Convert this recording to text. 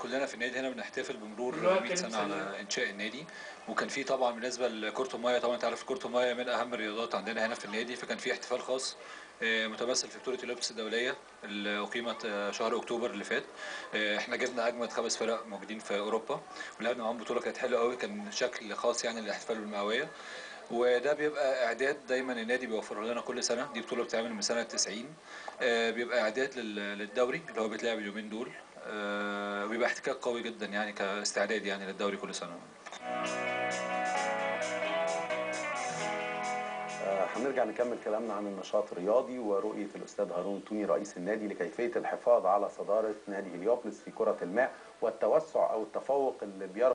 كلنا في النادي هنا بنحتفل بمرور اللي هو 100 كام سنه سنة؟ على انشاء النادي وكان في طبعا بالنسبه لكره المايه طبعا انت عارف كره المايه من اهم الرياضات عندنا هنا في النادي فكان في احتفال خاص آه، متمثل في بطوله الاولمبيكس الدوليه اللي اقيمت آه، شهر اكتوبر اللي فات آه، احنا جبنا اجمد خمس فرق موجودين في اوروبا ولعبنا معاهم بطوله كانت حلوه قوي كان شكل خاص يعني للاحتفال بالمئويه وده بيبقى اعداد دايما النادي بيوفره لنا كل سنه دي بطوله بتتعمل من سنه 90 آه، بيبقى اعداد لل- للدوري اللي هو بيتلعب اليومين دول آه، وبيبقى احتكاك قوي جدا يعني كاستعداد يعني للدوري كل سنه آه، هنرجع نكمل كلامنا عن النشاط الرياضي ورؤية الأستاذ هارون توني رئيس النادي لكيفية الحفاظ على صدارة نادي هليوبلس في كرة الماء والتوسع أو التفوق اللي بيرى